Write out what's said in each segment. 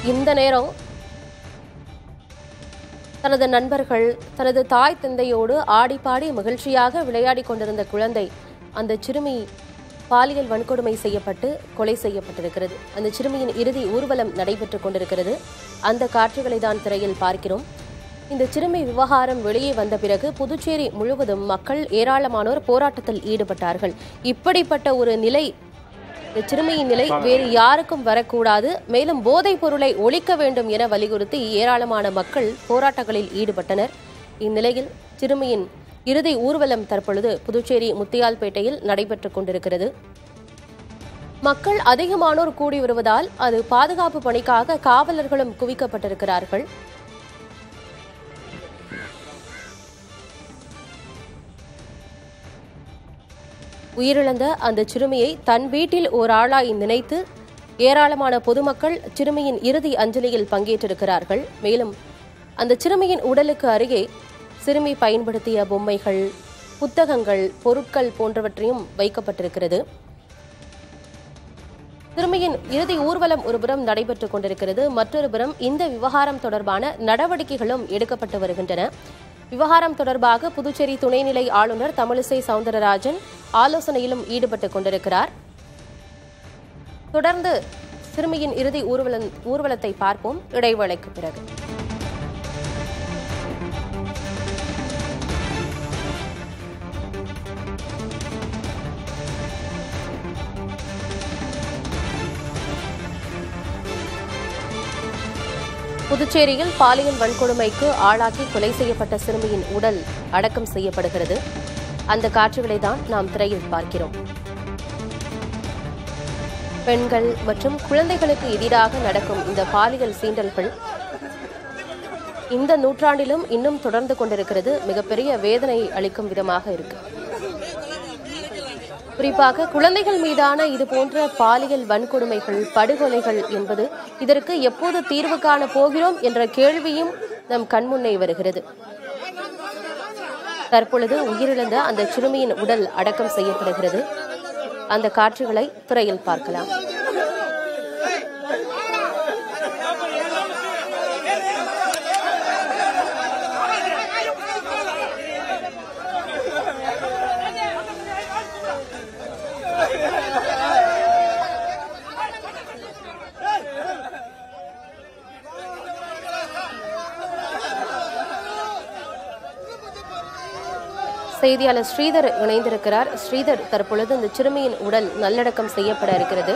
இந்த நேரம் தனது நண்பர்கள் தனது தாய் தந்தையோடு ஆடி பாடி மகிழ்ச்சியாக விளையாடி கொண்டிருந்த குழந்தை அந்த சிறுமி பாலியல் வன்கொடுமை செய்யப்பட்டு கொலை செய்யப்பட்டிருக்கிறது அந்த சிறுமியின் இறுதி ஊர்வலம் நடைபெற்றுக் கொண்டிருக்கிறது அந்த காட்சிகளை தான் திரையில் பார்க்கிறோம் இந்த சிறுமி விவகாரம் வெளியே வந்த பிறகு புதுச்சேரி முழுவதும் மக்கள் ஏராளமானோர் போராட்டத்தில் ஈடுபட்டார்கள் இப்படிப்பட்ட ஒரு நிலை இந்த சிறுமியின் நிலை வேறு யாருக்கும் வரக்கூடாது மேலும் போதைப் பொருளை ஒழிக்க வேண்டும் என வலியுறுத்தி ஏராளமான மக்கள் போராட்டங்களில் ஈடுபட்டனர் இந்நிலையில் சிறுமியின் இறுதி ஊர்வலம் தற்பொழுது புதுச்சேரி முத்தியால்பேட்டையில் நடைபெற்றுக் கொண்டிருக்கிறது மக்கள் அதிகமானோர் கூடி வருவதால் அது பாதுகாப்பு பணிக்காக காவலர்களும் குவிக்கப்பட்டிருக்கிறார்கள் உயிரிழந்த அந்த சிறுமியை தன் வீட்டில் ஓர் ஆளாய் நினைத்து ஏராளமான பொதுமக்கள் சிறுமியின் இறுதி அஞ்சலியில் பங்கேற்றிருக்கிறார்கள் மேலும் அந்த சிறுமியின் உடலுக்கு அருகே சிறுமி பயன்படுத்திய பொம்மைகள் புத்தகங்கள் பொருட்கள் போன்றவற்றையும் வைக்கப்பட்டிருக்கிறது சிறுமியின் இறுதி ஊர்வலம் ஒருபுறம் நடைபெற்றுக் கொண்டிருக்கிறது மற்றொரு புறம் இந்த விவகாரம் தொடர்பான நடவடிக்கைகளும் எடுக்கப்பட்டு வருகின்றன விவகாரம் தொடர்பாக புதுச்சேரி துணைநிலை ஆளுநர் தமிழிசை சவுந்தரராஜன் ஆலோசனையிலும் ஈடுபட்டுக் கொண்டிருக்கிறார் தொடர்ந்து சிறுமியின் இறுதி ஊர்வலம் ஊர்வலத்தை பார்ப்போம் இடைவேளைக்கு பிறகு புதுச்சேரியில் பாலியல் வன்கொடுமைக்கு ஆளாக்கி கொலை செய்யப்பட்ட சிறுமியின் உடல் அடக்கம் செய்யப்படுகிறது அந்த காட்சிகளை தான் நாம் திரையில் பார்க்கிறோம் பெண்கள் மற்றும் குழந்தைகளுக்கு எதிராக நடக்கும் இந்த பாலியல் சீண்டல்கள் இந்த நூற்றாண்டிலும் இன்னும் தொடர்ந்து கொண்டிருக்கிறது மிகப்பெரிய வேதனை அளிக்கும் விதமாக இருக்கு குறிப்பாக குழந்தைகள் மீதான இது போன்ற பாலியல் வன்கொடுமைகள் படுகொலைகள் என்பது இதற்கு எப்போது தீர்வு காண போகிறோம் என்ற கேள்வியும் நம் கண்முன்னே வருகிறது தற்பொழுது உயிரிழந்த அந்த சிறுமியின் உடல் அடக்கம் செய்யப்படுகிறது அந்த காட்சிகளை திரையில் பார்க்கலாம் செய்தியாளர் ஸ்ரீதர் இணைந்திருக்கிறார் ஸ்ரீதர் தற்பொழுது இந்த சிறுமியின் உடல் நல்லடக்கம் செய்யப்பட இருக்கிறது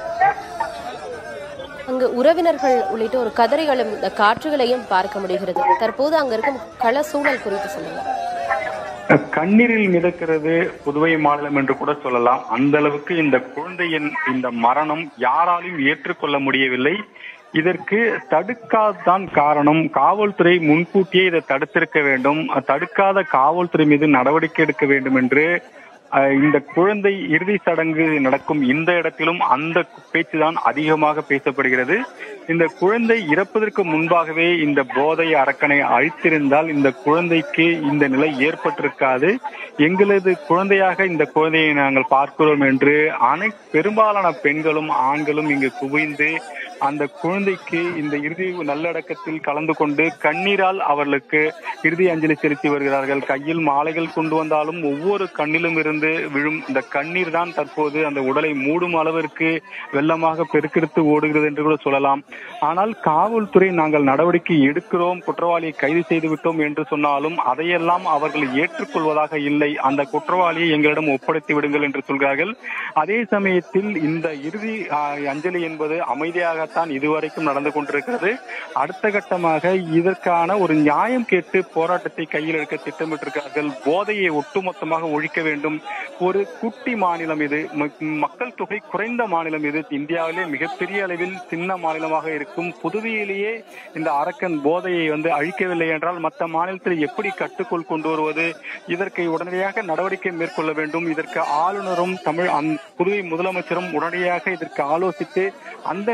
அங்கு உறவினர்கள் உள்ளிட்ட ஒரு கதறிகளும் இந்த காட்சிகளையும் பார்க்க முடிகிறது தற்போது அங்க இருக்கும் கள சூழல் குறித்து சொல்லுங்க கண்ணீரில் மிதக்கிறது புதுவை மாநிலம் என்று கூட சொல்லலாம் அந்த அளவுக்கு இந்த குழந்தையின் இந்த மரணம் யாராலும் ஏற்றுக்கொள்ள முடியவில்லை இதற்கு தடுக்காதான் காரணம் காவல்துறை முன்கூட்டியே இதை தடுத்திருக்க வேண்டும் தடுக்காத காவல்துறை மீது நடவடிக்கை எடுக்க வேண்டும் என்று அஹ், இந்த குழந்தை இறுதி சடங்கு நடக்கும் இந்த இடத்திலும் அந்த பேச்சுதான் அதிகமாக பேசப்படுகிறது இந்த குழந்தை இறப்பதற்கு முன்பாகவே இந்த போதை அரக்கனை அழித்திருந்தால் இந்த குழந்தைக்கு இந்த நிலை ஏற்பட்டிருக்காது எங்களது குழந்தையாக இந்த குழந்தையை நாங்கள் பார்க்கிறோம் என்று அனை பெரும்பாலான பெண்களும் ஆண்களும் இங்கு குவிந்து அந்த குழந்தைக்கு இந்த இறுதி நல்லடக்கத்தில் கலந்து கொண்டு கண்ணீரால் அவர்களுக்கு இறுதி அஞ்சலி செலுத்தி வருகிறார்கள் கையில் மாலைகள் கொண்டு வந்தாலும் ஒவ்வொரு கண்ணிலும் இருந்து விழும் இந்த கண்ணீர் தான் தற்போது அந்த உடலை மூடும் அளவிற்கு வெள்ளமாக பெருக்கெடுத்து ஓடுகிறது என்று கூட சொல்லலாம் ஆனால் காவல்துறை நாங்கள் நடவடிக்கை எடுக்கிறோம் குற்றவாளியை கைது செய்து விட்டோம் என்று சொன்னாலும் அதையெல்லாம் அவர்கள் ஏற்றுக்கொள்வதாக இல்லை அந்த குற்றவாளியை எங்களிடம் ஒப்படைத்து விடுங்கள் என்று சொல்கிறார்கள் அதே சமயத்தில் இந்த இறுதி ஆ, அஞ்சலி என்பது அமைதியாகத்தான் இதுவரைக்கும் நடந்து கொண்டிருக்கிறது அடுத்த கட்டமாக இதற்கான ஒரு நியாயம் கேட்டு போராட்டத்தை கையில் எடுக்க திட்டமிட்டிருக்கிறார்கள் போதையை ஒட்டுமொத்தமாக ஒழிக்க வேண்டும் ஒரு குட்டி மாநிலம் இது ம- மக்கள் தொகை குறைந்த மாநிலம் இது இந்தியாவிலே மிகப்பெரிய அளவில் சின்ன மாநிலமாக இருக்கும் புதுவையிலேயே இந்த அரக்கன் போதையை வந்து அழிக்கவில்லை என்றால் மற்ற மாநிலத்தில் எப்படி கட்டுக்குள் கொண்டு வருவது இதற்கு உடனடியாக நடவடிக்கை மேற்கொள்ள வேண்டும் இதற்கு ஆளுநரும் தமிழ் அந்த புதுவை முதலமைச்சரும் உடனடியாக இதற்கு ஆலோசித்து அந்த நடவடிக்கை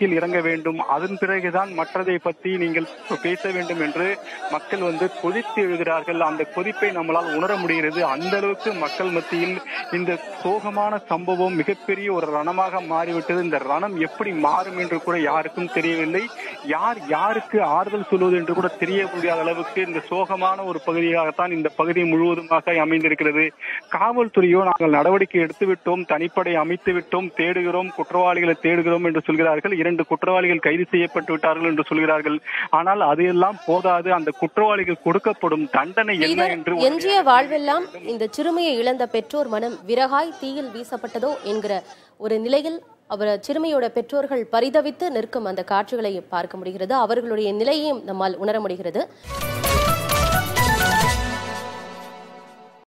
களத்தில் இறங்க வேண்டும் அதன் பிறகுதான் மற்றதை பற்றி நீங்கள் பேச வேண்டும் என்று மக்கள் வந்து கொதித்து எழுகிறார்கள் அந்த கொதிப்பை நம்மளால் உணர முடிகிறது அந்த அளவுக்கு மக்கள் மத்தியில் இந்த சோகமான சம்பவம் மிகப்பெரிய ஒரு ரணமாக மாறிவிட்டது இந்த ரணம் எப்படி மாறும் என்று கூட யாருக்கும் தெரியவில்லை யார் யாருக்கு ஆறுதல் சொல்வது என்று கூட தெரிய முடியாத அளவுக்கு இந்த சோகமான ஒரு பகுதியாகத்தான் இந்த பகுதி முழுவதுமாக அமைந்திருக்கிறது காவல்துறையோ நாங்கள் நடவடிக்கை எடுத்து விட்டோம் தனிப்படை அமைத்து விட்டோம் தேடுகிறோம் குற்றவாளிகளை தேடுகிறோம் என்று சொல்கிறார்கள் இரண்டு குற்றவாளிகள் கைது செய்யப்பட்டு விட்டார்கள் என்று சொல்கிறார்கள் ஆனால் அதையெல்லாம் போதாது அந்த குற்றவாளிகள் கொடுக்கப்படும் தண்டனை என்ன ஸ்ரீதர், என்று எஞ்சிய வாழ்வெல்லாம் இந்த சிறுமியை இழந்த பெற்றோர் மனம் விறகாய் தீயில் வீசப்பட்டதோ என்கிற ஒரு நிலையில் அவர் சிறுமியோட பெற்றோர்கள் பரிதவித்து நிற்கும் அந்த காட்சிகளை பார்க்க முடிகிறது அவர்களுடைய நிலையையும் நம்மால் உணர முடிகிறது